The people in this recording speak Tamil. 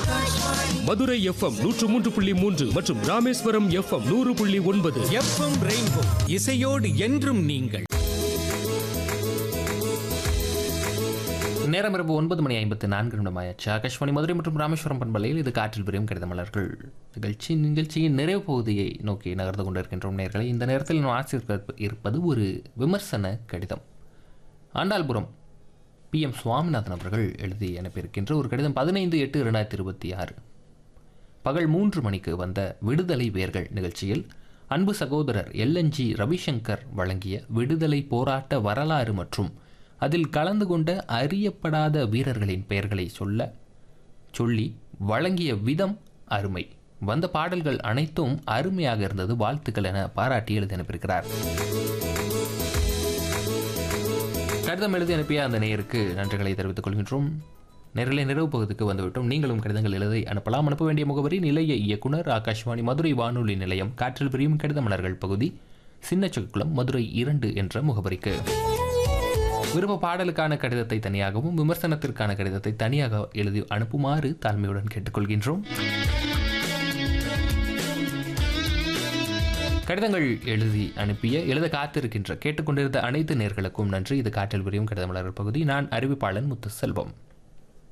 மதுரை எஃப்எம் நூற்று மூன்று புள்ளி மூன்று மற்றும் ராமேஸ்வரம் எஃப்எம் நூறு புள்ளி ஒன்பது எஃப்எம் ரெயின்போ இசையோடு என்றும் நீங்கள் நேரம் இரவு ஒன்பது மணி ஐம்பத்து நான்கு நிமிடமாயாச்சு ஆகாஷ்வாணி மதுரை மற்றும் ராமேஸ்வரம் பண்பலையில் இது காற்றில் விரியும் கடித மலர்கள் நிகழ்ச்சி நிகழ்ச்சியின் நிறைவு பகுதியை நோக்கி நகர்ந்து கொண்டிருக்கின்றோம் நேர்களை இந்த நேரத்தில் நான் ஆசிரியர் இருப்பது ஒரு விமர்சன கடிதம் ஆண்டாள்புரம் பி எம் சுவாமிநாதன் அவர்கள் எழுதி அனுப்பியிருக்கின்ற ஒரு கடிதம் பதினைந்து எட்டு இரண்டாயிரத்தி இருபத்தி ஆறு பகல் மூன்று மணிக்கு வந்த விடுதலை வேர்கள் நிகழ்ச்சியில் அன்பு சகோதரர் எல்என்ஜி ரவிசங்கர் வழங்கிய விடுதலை போராட்ட வரலாறு மற்றும் அதில் கலந்து கொண்ட அறியப்படாத வீரர்களின் பெயர்களை சொல்ல சொல்லி வழங்கிய விதம் அருமை வந்த பாடல்கள் அனைத்தும் அருமையாக இருந்தது வாழ்த்துக்கள் என பாராட்டி எழுதி அனுப்பியிருக்கிறார் கடிதம் எழுதி அனுப்பிய அந்த நேயருக்கு நன்றிகளை தெரிவித்துக் கொள்கின்றோம் நேரலை நிறைவு பகுதிக்கு வந்துவிட்டோம் நீங்களும் கடிதங்கள் எழுதி அனுப்பலாம் அனுப்ப வேண்டிய முகவரி நிலைய இயக்குனர் ஆகாஷ்வாணி மதுரை வானொலி நிலையம் காற்றில் பிரியும் கடித மலர்கள் பகுதி சின்னச்சக்குளம் மதுரை இரண்டு என்ற முகவரிக்கு விருப்ப பாடலுக்கான கடிதத்தை தனியாகவும் விமர்சனத்திற்கான கடிதத்தை தனியாக எழுதி அனுப்புமாறு தாழ்மையுடன் கேட்டுக்கொள்கின்றோம் கடிதங்கள் எழுதி அனுப்பிய எழுத காத்திருக்கின்ற கேட்டுக்கொண்டிருந்த அனைத்து நேர்களுக்கும் நன்றி இது காற்றில் விரியும் கடித மலர் பகுதி நான் அறிவிப்பாளன் முத்து செல்வம்